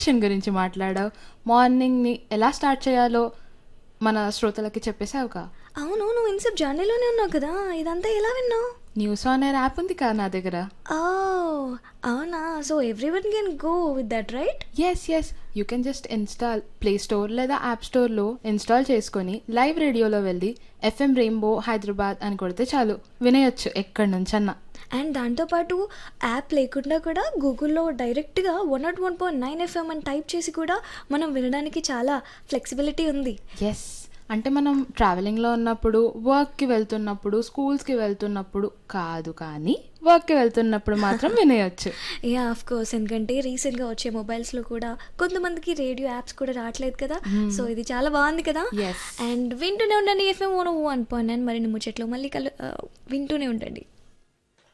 విషయం గురించి మాట్లాడావు మార్నింగ్ని ఎలా స్టార్ట్ చేయాలో మన శ్రోతలకి చెప్పేసావుగా అవును నువ్వు ఇన్సెప్ జర్నీలోనే ఉన్నావు కదా ఇదంతా ఎలా విన్నావు న్యూస్ ఆన్ ఎయిర్ యాప్ ఉంది కదా నా దగ్గర ఓ అవునా so everyone can go with that right yes yes you can just install play store లేదా యాప్ స్టోర్లో ఇన్స్టాల్ చేసుకొని లైవ్ రేడియోలో వెళ్ళి ఎఫ్ఎం రెయిన్బో హైదరాబాద్ అని కొడితే చాలు వినేయొచ్చు ఎక్కడి నుంచన్నా అండ్ దాంతోపాటు యాప్ లేకుండా కూడా గూగుల్లో డైరెక్ట్గా one nought one point nine FM అని టైప్ చేసి కూడా మనం వినడానికి చాలా ఫ్లెక్సిబిలిటీ ఉంది ఎస్ అంటే మనం ట్రావెలింగ్లో ఉన్నప్పుడు వర్క్కి వెళ్తున్నప్పుడు స్కూల్స్కి వెళ్తున్నప్పుడు కాదు కానీ వర్క్కి వెళ్తున్నప్పుడు మాత్రం వినేయొచ్చు యా ఆఫ్ కోర్స్ ఎందుకంటే రీసెంట్గా వచ్చే మొబైల్స్లో కూడా కొంతమందికి రేడియో యాప్స్ కూడా రావట్లేదు కదా సో ఇది చాలా బాగుంది కదా Yes. అండ్ వింటూనే ఉండండి FM one one point nine మరిన్ని ముచ్చట్లు మళ్ళీ కలు ఆ, వింటూనే ఉండండి